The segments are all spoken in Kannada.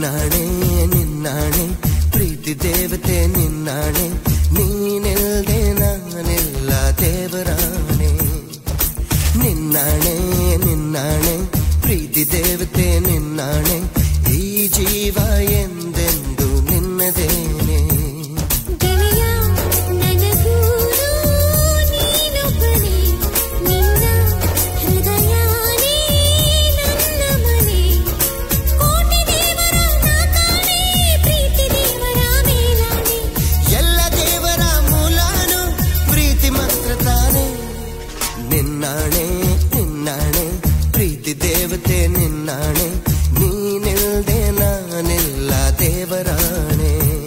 ನಿನ್ನಾಣೆ ನಿನ್ನಾಣೆ ಪ್ರೀತಿ ದೇವತೆ ನಿನ್ನಾಣೆ ನೀನೆಲ್ದೆ ನಾನೆಲ್ಲ ದೇವರಾಣೆ ನಿನ್ನಾಣೆ ನಿನ್ನಾಣೆ ಪ್ರೀತಿ ದೇವತೆ ನಿನ್ನಾಣೆ ಈ ಜೀವ ಎಂದೆಂದು ನಿನ್ನದೇನೆ ಗೆಳೆಯ ನನಗೂನು ನೀನೊಬ್ಬನೇ ನಿನ್ನ ಹೃದಯನೇ ನನ್ನ ಮನೆ ಕೋಟಿ ದೇವರ ನಾಕಾಣೆ ಪ್ರೀತಿ ದೇವರ ಮೇಲಾಣೆ ಎಲ್ಲ ದೇವರ ಮೂಲಾನು ಪ್ರೀತಿ ಮಾತ್ರ ತಾನೆ ನಿನ್ನಾಣೆ ನಿನ್ನಾಣೆ ಪ್ರೀತಿ ದೇವತೆ ನಿನ್ನಾಣೆ ನೀನಿಲ್ದೆ ನಾನೆಲ್ಲ ದೇವರಾಣೆ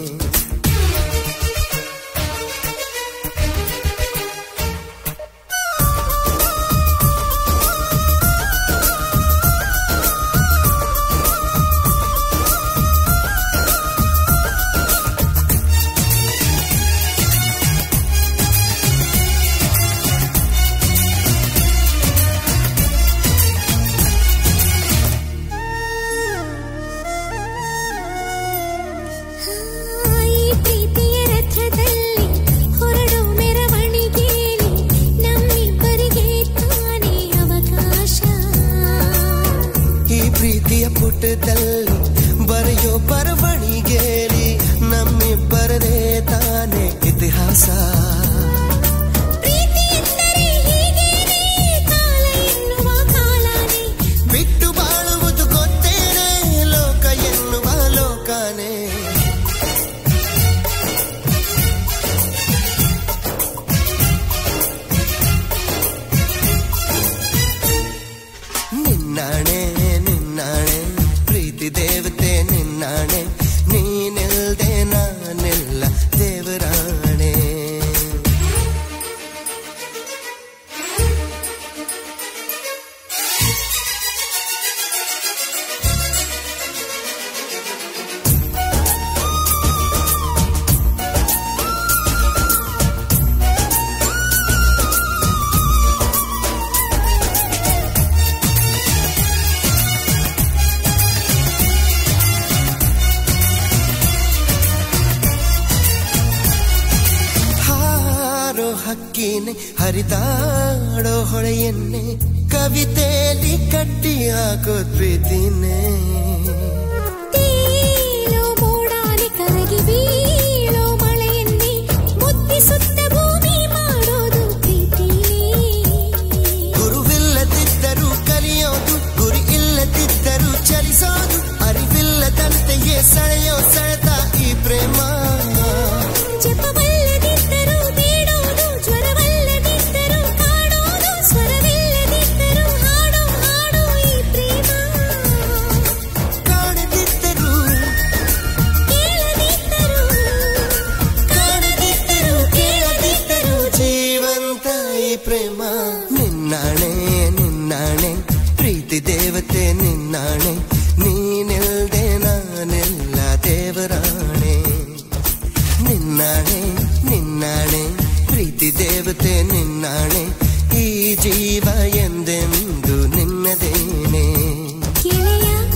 ಈ ಪ್ರೀತಿಯ ರಥದಲ್ಲಿ ಹೊರಡೋ ಮೆರವಣಿಗೆಯಲ್ಲಿ ನಮ್ಮಿಬ್ಬರಿಗೆ ತಾನೇ ಅವಕಾಶ ಈ ಪ್ರೀತಿಯ ಪುಟದಲ್ಲಿ ಬರೆಯೋ ಬರವಣಿಗೆಯಲ್ಲಿ ನಮ್ಮಿಬ್ಬರದೇ ತಾನೆ ಇತಿಹಾಸ ಪ್ರೀತಿ ಎಂದರೆ ಹೀಗೇನೆ ಕಾಲ ಎನ್ನುವ ಕಾಲನೇ ಬಿಟ್ಟು ಬಾಳುವುದು ಗೊತ್ತೇನೆ ಲೋಕ ಎನ್ನುವ ಲೋಕನೇ ನಿನ್ನಾಣೆ ನಿನ್ನಾಣೆ ಪ್ರೀತಿ ದೇವತೆ ನಿನ್ನಾಣೆ ನೀನೆಲ್ದೆ ನಾನೆಲ್ಲ ದೇವರಾಣೆ ಹಾರೋ ಹಕ್ಕಿನೆ ಹರಿದಾಡೋ ಹೊಳೆಯನ್ನೇ ಕವಿತೆಯಲ್ಲಿ ಕಟ್ಟಿ ಹಾಕೋ ಪ್ರೀತಿನೇ ತೇಲೋ ಮೋಡಾಲಿ ಕರಗಿ ಬೀಳೋ ಮಳೆಯನ್ನೇ ಮುತ್ತಿಸುತ್ತ ಭೂಮಿ ಮಾಡೋದು ಪ್ರೀತಿನೇ ಗುರುವಿಲ್ಲದಿದ್ದರೂ ಕಲಿಯೋದು ಗುರಿ ಇಲ್ಲದಿದ್ದರೂ ಚಲಿಸೋದು ಅರಿವಿಲ್ಲದಂತೆಯೇ ಸೆಳೆಯೋ ಸೆಳೆತ ಈ ಪ್ರೇಮ ಜಪವಲ್ಲದಿದ್ದರೂ ಬೇಡೋದು ಜ್ವರವಲ್ಲದಿದ್ದರೂ ಕಾಡೋದು ಸ್ವರವಿಲ್ಲದಿದ್ದರೂ ಹಾಡೋ ಹಾಡೋ ಈ ಪ್ರೇಮ ಕಾಣದಿದ್ದರೂ ಕೇಳದಿದ್ದರೂ ಕಾಣದಿದ್ದರೂ ಕೇಳದಿದ್ದರೂ ಜೀವಂತ ಈ ಪ್ರೇಮ ನಿನ್ನಾಣೆ ನಿನ್ನಾಣೆ ಪ್ರೀತಿ ದೇವತೆ ನಿನ್ನಾಣೆ ನೀನೆಲ್ದೆ ನಾನೆಲ್ಲ ದೇವರಾಣೆ ನಿನ್ನಾಣೆ ನಿನ್ನಾಣೆ ಪ್ರೀತಿ ದೇವತೆ ನಿನ್ನಾಣೆ ಈ ಜೀವ ಎಂದೆಂದು ನಿನ್ನದೇನೆ ಗೆಳೆಯ